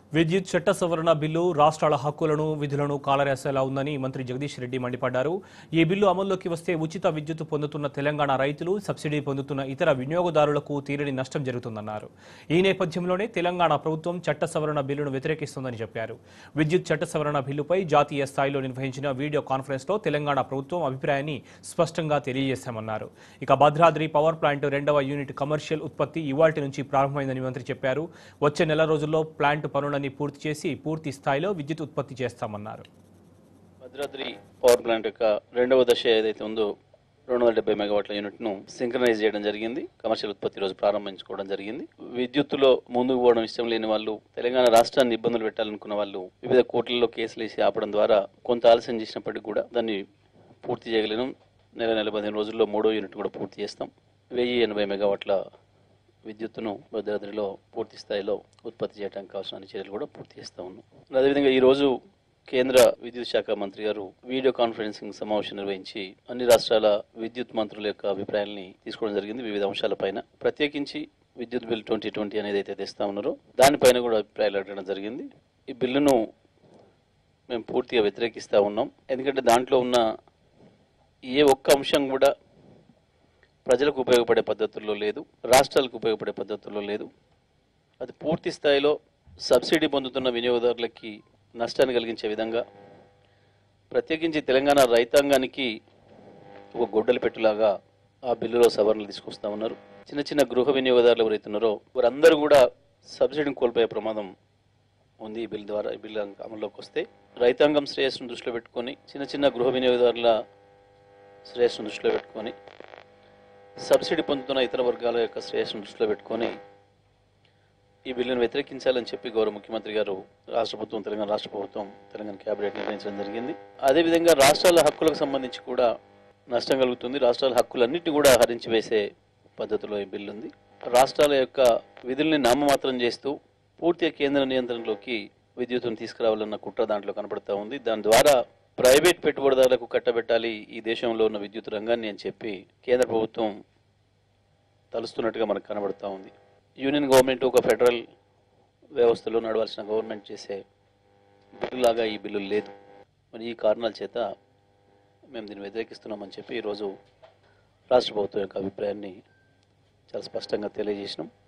విద్యుత్ చట్ట సవరణ బిల్లు రాష్ట్రాల హక్కులను విధులను కాలరేసేలా ఉందని మంత్రి జగదీష్ రెడ్డి మండిపడ్డారు ఈ బిల్లు అమల్లోకి వస్తే ఉచిత విద్యుత్ పొందుతున్న తెలంగాణ రైతులు సబ్సిడీ పొందుతున్న ఇతర వినియోగదారులకు తీరని నష్టం జరుగుతుందన్నారు ఈ నేపథ్యంలోనే తెలంగాణ ప్రభుత్వం చట్ట సవరణ బిల్లును వ్యతిరేకిస్తోందని చెప్పారు విద్యుత్ చట్ట సవరణ బిల్లుపై జాతీయ స్థాయిలో నిర్వహించిన వీడియో కాన్ఫరెన్స్లో తెలంగాణ ప్రభుత్వం అభిప్రాయాన్ని స్పష్టంగా తెలియజేశామన్నారు ఇక భద్రాద్రి పవర్ ప్లాంట్ రెండవ యూనిట్ కమర్షియల్ ఉత్పత్తి ఇవాల్టి నుంచి ప్రారంభమైందని మంత్రి చెప్పారు వచ్చే నెల రోజుల్లో ప్లాంట్ పనులన్నీ పూర్తి చేసి పూర్తి స్థాయిలో విద్యుత్ ఉత్పత్తి చేస్తామన్నారు భద్రాద్రి పవర్ ప్లాంట్ యొక్క రెండవ దశ ఏదైతే ఉందో రెండు వందల డెబ్బై మెగావాట్ల యూనిట్ను సింక్రనైజ్ చేయడం జరిగింది కమర్షియల్ ఉత్పత్తి రోజు ప్రారంభించుకోవడం జరిగింది విద్యుత్తులో ముందుకు పోవడం ఇష్టం లేని వాళ్ళు తెలంగాణ రాష్ట్రాన్ని ఇబ్బందులు పెట్టాలనుకున్న వాళ్ళు వివిధ కోర్టులలో కేసులు వేసి ఆపడం ద్వారా కొంత ఆలస్యం చేసినప్పటికీ కూడా దాన్ని పూర్తి చేయగలిగినాం నెల నెల పదిహేను రోజుల్లో మూడో యూనిట్ కూడా పూర్తి చేస్తాం వెయ్యి ఎనభై మెగావాట్ల విద్యుత్తును భద్రాద్రిలో పూర్తి స్థాయిలో ఉత్పత్తి చేయడానికి కావాల్సిన అన్ని చర్యలు కూడా పూర్తి చేస్తా ఉన్నాం అదేవిధంగా ఈ రోజు కేంద్ర విద్యుత్ శాఖ మంత్రి గారు వీడియో కాన్ఫరెన్సింగ్ సమావేశం నిర్వహించి అన్ని రాష్ట్రాల విద్యుత్ మంత్రుల యొక్క అభిప్రాయాల్ని తీసుకోవడం జరిగింది వివిధ అంశాలపైన ప్రత్యేకించి విద్యుత్ బిల్ ట్వంటీ ట్వంటీ అనేది అయితే తెస్తా ఉన్నారో దానిపైన కూడా అభిప్రాయాలు అడగడం జరిగింది ఈ బిల్లును మేము పూర్తిగా వ్యతిరేకిస్తూ ఉన్నాం ఎందుకంటే దాంట్లో ఉన్న ఏ ఒక్క అంశం కూడా ప్రజలకు ఉపయోగపడే పద్ధతుల్లో లేదు రాష్ట్రాలకు ఉపయోగపడే పద్ధతుల్లో లేదు అది పూర్తి స్థాయిలో సబ్సిడీ పొందుతున్న వినియోగదారులకి నష్టాన్ని కలిగించే విధంగా ప్రత్యేకించి తెలంగాణ రైతాంగానికి ఒక గొడ్డలి పెట్టులాగా ఆ బిల్లులో సవరణలు తీసుకొస్తా ఉన్నారు చిన్న చిన్న గృహ వినియోగదారులు ఎవరైతే ఉన్నారో వారందరూ కూడా సబ్సిడీని కోల్పోయే ప్రమాదం ఉంది ఈ బిల్ ద్వారా ఈ బిల్ అమల్లోకి వస్తే రైతాంగం శ్రేయస్సును దృష్టిలో పెట్టుకొని చిన్న చిన్న గృహ వినియోగదారుల శ్రేయస్సును దృష్టిలో పెట్టుకొని సబ్సిడీ పొందుతున్న ఇతర వర్గాల యొక్క శ్రేయస్సును దృష్టిలో పెట్టుకొని ఈ బిల్లును వ్యతిరేకించాలని చెప్పి గౌరవ ముఖ్యమంత్రి గారు రాష్ట్ర ప్రభుత్వం తెలంగాణ రాష్ట్ర ప్రభుత్వం తెలంగాణ కేబినెట్ నిర్ణయించడం జరిగింది అదేవిధంగా రాష్ట్రాల హక్కులకు సంబంధించి కూడా నష్టం కలుగుతుంది రాష్ట్రాల హక్కులన్నిటి కూడా హరించి వేసే పద్ధతిలో ఈ బిల్లు ఉంది రాష్ట్రాల యొక్క విధుల్ని నామమాత్రం చేస్తూ పూర్తిగా కేంద్ర నియంత్రణలోకి విద్యుత్తును తీసుకురావాలన్న కుట్ర దాంట్లో కనబడతా ఉంది దాని ద్వారా ప్రైవేట్ పెట్టుబడిదారులకు కట్టబెట్టాలి ఈ దేశంలో ఉన్న విద్యుత్ రంగాన్ని అని చెప్పి కేంద్ర ప్రభుత్వం తలుస్తున్నట్టుగా మనకు కనబడతా ఉంది యూనియన్ గవర్నమెంట్ ఒక ఫెడరల్ వ్యవస్థలో నడవాల్సిన గవర్నమెంట్ చేసే బిల్లులాగా ఈ బిల్లు లేదు మరి ఈ కారణాల చేత మేము దీన్ని వ్యతిరేకిస్తున్నామని చెప్పి ఈరోజు రాష్ట్ర ప్రభుత్వం యొక్క అభిప్రాయాన్ని చాలా స్పష్టంగా తెలియజేసినాం